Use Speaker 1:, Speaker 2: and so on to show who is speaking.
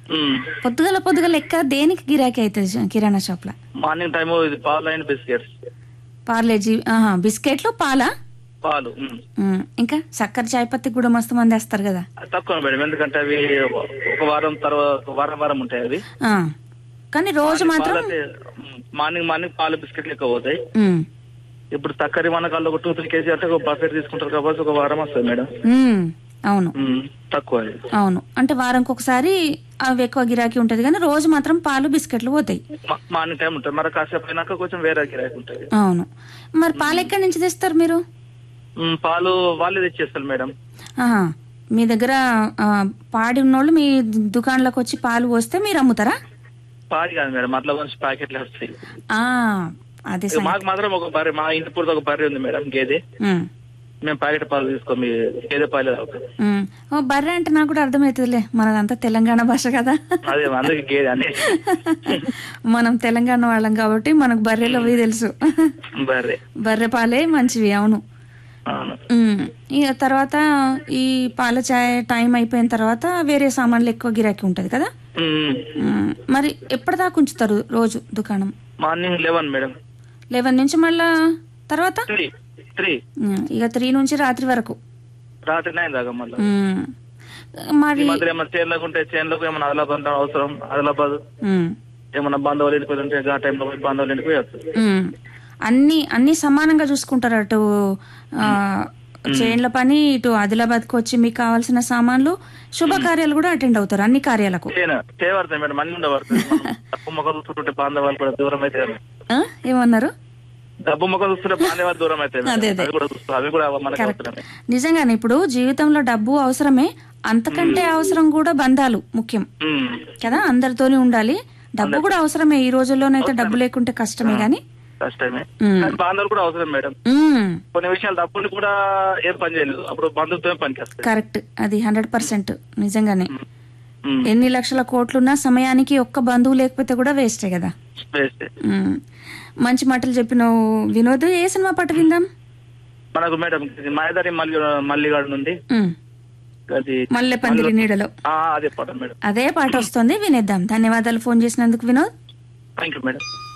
Speaker 1: ఉమ్.
Speaker 2: పొద్దుగల పొద్దుగల ఎక్క దేనికి గిరాకీ అవుతుంది కిరాణా షాప్ లో
Speaker 1: మార్నింగ్ టైం ఇది పాలు అండ్ బిస్కెట్స్
Speaker 2: పార్లేజీ ఆహా బిస్కెట్లు పాలా
Speaker 1: పాలు ఉమ్.
Speaker 2: ఉమ్, ఇంకా చక్కెర చాయ్ పత్తి కూడా మస్తు మంది వేస్తారు కదా
Speaker 1: అది తక్కువ మేడం ఎందుకంటే అవి ఒక వారం తర్వాత ఒక వారం వారం ఉంటాయి అవి
Speaker 2: ఆ, కానీ రోజు మాత్రం
Speaker 1: పాలు అయితే, ఉమ్, మార్నింగ్ మార్నింగ్ పాలు బిస్కెట్లు ఎక్కువ పోతాయి
Speaker 2: ఉమ్,
Speaker 1: ఇప్పుడు తక్కరి మనకాళ్ళు ఒక టూ త్రీ కేజీ అంటే ఒక బకెట్ తీసుకుంటారు కాబట్టి ఒక వారం వస్తుంది మేడం
Speaker 2: ఉమ్, అవును
Speaker 1: ఉమ్, తక్కువ అది
Speaker 2: అవును అంటే వారానికి ఒకసారి అవి ఎక్కువ గిరాకీ ఉంటది కానీ రోజు మాత్రం పాలు బిస్కెట్లు పోతాయి
Speaker 1: మా- మార్నింగ్ టైం ఉంటుంది మరి కాసేపు అయినాక కొంచెం వేరే గిరాకీ ఉంటుంది
Speaker 2: అవును మరి పాలు ఎక్కడి నుంచి తెస్తారు మీరు
Speaker 1: ఉమ్, పాలు వాళ్ళే తెచ్చేస్తారు మేడం
Speaker 2: ఆహా మీ దగ్గర ఆ, పాడి ఉన్నోళ్ళు మీ దుకాణంలోకి వచ్చి పాలు పోస్తే మీరు అమ్ముతారా
Speaker 1: పాడి కాదు మేడం అట్లా కొంచెం ప్యాకెట్లు వస్తాయి
Speaker 2: ఆ, అదే
Speaker 1: ఇక
Speaker 2: సంగతి.
Speaker 1: మాకు మాత్రం ఒక బర్రె మా ఇంటి పూర్తి ఒక బర్రె ఉంది మేడం గేదె
Speaker 2: ఉమ్,
Speaker 1: మేము ప్యాకెట్ పాలు తీసుకో మీ గేదె పాలు తాగుతాం
Speaker 2: ఉమ్. ఓ బర్రె అంటే నాకు కూడా అర్థమవుతుందిలే మనదంతా తెలంగాణ భాష కదా
Speaker 1: అదే అందుకే గేదె అని
Speaker 2: మనం తెలంగాణ వాళ్ళం కాబట్టి మనకు బర్రెలు అవి తెలుసు
Speaker 1: బర్రె
Speaker 2: బర్రె పాలే మంచివి అవును
Speaker 1: అవును
Speaker 2: ఉమ్. ఇక తర్వాత ఈ పాల చాయ్ టైం అయిపోయిన తర్వాత వేరే సామాన్లు ఎక్కువ గిరాకీ ఉంటది కదా
Speaker 1: ఉమ్,
Speaker 2: ఉమ్. మరి ఎప్పటిదాకా ఉంచుతారు రోజు దుకాణం
Speaker 1: మార్నింగ్ లెవెన్ మేడం
Speaker 2: లెవెన్ నుంచి మళ్ళా తర్వాత
Speaker 1: త్రీ త్రీ
Speaker 2: ఉమ్. ఇక త్రీ నుంచి రాత్రి వరకు
Speaker 1: రాత్రి నైన్ దాకా మళ్ళీ
Speaker 2: ఉమ్.
Speaker 1: ఈ
Speaker 2: మరి
Speaker 1: మధ్య ఏమైనా చేన్లకు ఉంటే చేన్లకు ఏమైనా ఆదిలాబాద్ అవసరం ఆదిలాబాద్
Speaker 2: ఉమ్.
Speaker 1: ఏమైనా బంధువులు ఇంటికి ఉంటే ఆ టైంలో పోయి బంధువులు ఇంటికి పోయి వస్తుంది
Speaker 2: ఉమ్. అన్ని అన్ని సమానంగా చూసుకుంటారు అటు ఆ, చేన్ల పని ఇటు ఆదిలాబాద్కి వచ్చి మీకు కావాల్సిన సామాన్లు శుభకార్యాలు కూడా అటెండ్ అవుతారు అన్ని కార్యాలకు
Speaker 1: చేయను చేయబడతాయి మేడం అన్ని ఉండబడుతుంది డబ్బు మొక్కలు చూస్తుంటే బాంధవాలు కూడా దూరం అయితే
Speaker 2: ఆ? ఏమన్నారు
Speaker 1: డబ్బు మొక్కలు చూస్తుంటే బాంధవాలు దూరం అయితే
Speaker 2: అదే, అదే.
Speaker 1: అవి కూడా చూస్తాం అవి కూడా మనకి అవసరమే
Speaker 2: నిజంగానే ఇప్పుడు జీవితంలో డబ్బు అవసరమే అంతకంటే అవసరం కూడా బంధాలు ముఖ్యం
Speaker 1: ఉమ్.
Speaker 2: కదా అందరితోని ఉండాలి డబ్బు కూడా అవసరమే ఈ రోజుల్లోనైతే డబ్బు లేకుంటే కష్టమే గాని
Speaker 1: కష్టమే
Speaker 2: ఉమ్.
Speaker 1: కానీ బాంధవులు కూడా అవసరం మేడం
Speaker 2: ఉమ్,
Speaker 1: కొన్ని విషయాలు డబ్బులు కూడా ఏం పని చేయలేదు అప్పుడు బంధుత్వమే పనికి వస్తాయి
Speaker 2: కరెక్ట్ అది హండ్రెడ్ పర్సెంట్ నిజంగానే
Speaker 1: ఉమ్.
Speaker 2: ఎన్ని లక్షల కోట్లున్నా సమయానికి ఒక్క బంధువు లేకపోతే కూడా వేస్టే కదా
Speaker 1: వేస్తే
Speaker 2: ఉమ్. మంచి మాటలు చెప్పినావు వినోద్ ఏ సినిమా పాట విందాం
Speaker 1: మనకు మేడం ఇది మాయదారి మల్లి మల్లిగాడు నుండి
Speaker 2: ఉమ్.
Speaker 1: అది
Speaker 2: మల్లె పందిరి నీడలో
Speaker 1: ఆ, అదే పాట మేడం
Speaker 2: అదే పాట వస్తుంది వినేద్దాం ధన్యవాదాలు ఫోన్ చేసినందుకు వినోద్
Speaker 1: థ్యాంక్ యూ మేడం